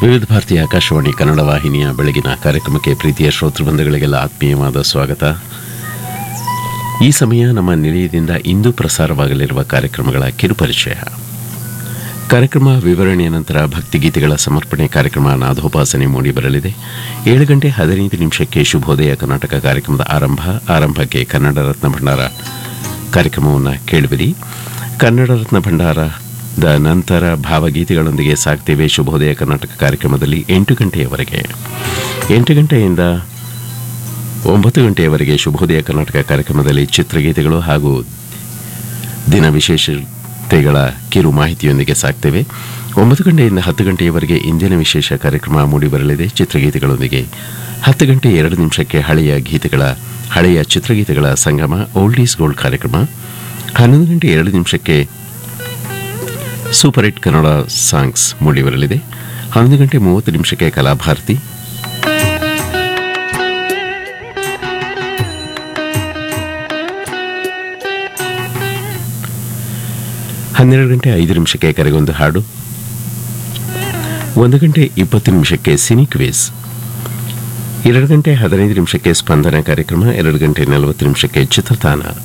ವಿವಿಧ ಭಾರತೀಯ ಆಕಾಶವಾಣಿ ಕನ್ನಡ ವಾಹಿನಿಯ ಬೆಳಗಿನ ಕಾರ್ಯಕ್ರಮಕ್ಕೆ ಪ್ರೀತಿಯ ಶ್ರೋತೃಬಂಧುಗಳಿಗೆಲ್ಲ ಆತ್ಮೀಯವಾದ ಸ್ವಾಗತ ಈ ಸಮಯ ನಮ್ಮ ನಿಲಯದಿಂದ ಇಂದು ಪ್ರಸಾರವಾಗಲಿರುವ ಕಾರ್ಯಕ್ರಮಗಳ ಕಿರುಪರಿಚಯ ಕಾರ್ಯಕ್ರಮ ವಿವರಣೆಯ ನಂತರ ಭಕ್ತಿಗೀತೆಗಳ ಸಮರ್ಪಣೆ ಕಾರ್ಯಕ್ರಮ ನಾದೋಪಾಸನೆ ಮೂಡಿಬರಲಿದೆ ಏಳು ಗಂಟೆ ಹದಿನೈದು ನಿಮಿಷಕ್ಕೆ ಶುಭೋದಯ ಕರ್ನಾಟಕ ಕಾರ್ಯಕ್ರಮದ ಆರಂಭ ಆರಂಭಕ್ಕೆ ಕನ್ನಡ ರತ್ನ ಭಂಡಾರ ಕಾರ್ಯಕ್ರಮವನ್ನು ಕೇಳುವಿರಿ ಕನ್ನಡ ರತ್ನ ಭಂಡಾರದ ನಂತರ ಭಾವಗೀತೆಗಳೊಂದಿಗೆ ಸಾಕ್ತೇವೆ ಶುಭೋದಯ ಕರ್ನಾಟಕ ಕಾರ್ಯಕ್ರಮದಲ್ಲಿ ಎಂಟು ಗಂಟೆಯವರೆಗೆ ಎಂಟು ಗಂಟೆಯಿಂದ ಒಂಬತ್ತು ಗಂಟೆಯವರೆಗೆ ಶುಭೋದಯ ಕರ್ನಾಟಕ ಕಾರ್ಯಕ್ರಮದಲ್ಲಿ ಚಿತ್ರಗೀತೆಗಳು ಹಾಗೂ ದಿನ ವಿಶೇಷತೆಗಳ ಕಿರು ಮಾಹಿತಿಯೊಂದಿಗೆ ಸಾಕ್ತೇವೆ ಒಂಬತ್ತು ಗಂಟೆಯಿಂದ ಹತ್ತು ಗಂಟೆಯವರೆಗೆ ಇಂದಿನ ವಿಶೇಷ ಕಾರ್ಯಕ್ರಮ ಮೂಡಿಬರಲಿದೆ ಚಿತ್ರಗೀತೆಗಳೊಂದಿಗೆ ಹತ್ತು ಗಂಟೆ ಎರಡು ನಿಮಿಷಕ್ಕೆ ಹಳೆಯ ಗೀತೆಗಳ ಹಳೆಯ ಚಿತ್ರಗೀತೆಗಳ ಸಂಗಮ ಓಲ್ಡ್ ಈಸ್ ಗೋಲ್ಡ್ ಕಾರ್ಯಕ್ರಮ ಹನ್ನೊಂದು ಗಂಟೆ ಎರಡು ನಿಮಿಷಕ್ಕೆ ಸೂಪರ್ ಹಿಟ್ ಕನ್ನಡ ಸಾಂಗ್ಸ್ ಮೂಡಿಬರಲಿದೆ ಹನ್ನೊಂದು ಗಂಟೆ ಮೂವತ್ತು ನಿಮಿಷಕ್ಕೆ ಕಲಾಭಾರತಿ ಹನ್ನೆರಡು ಗಂಟೆ ಐದು ನಿಮಿಷಕ್ಕೆ ಕರೆಗೊಂದು ಹಾಡು ಒಂದು ಗಂಟೆ ಇಪ್ಪತ್ತು ನಿಮಿಷಕ್ಕೆ ಸಿನಿ ಕ್ವಿಜ್ ಎರಡು ಗಂಟೆ ಹದಿನೈದು ನಿಮಿಷಕ್ಕೆ ಸ್ಪಂದನ ಕಾರ್ಯಕ್ರಮ ಎರಡು ಗಂಟೆ ನಲವತ್ತು ನಿಮಿಷಕ್ಕೆ ಚಿತ್ರತಾನ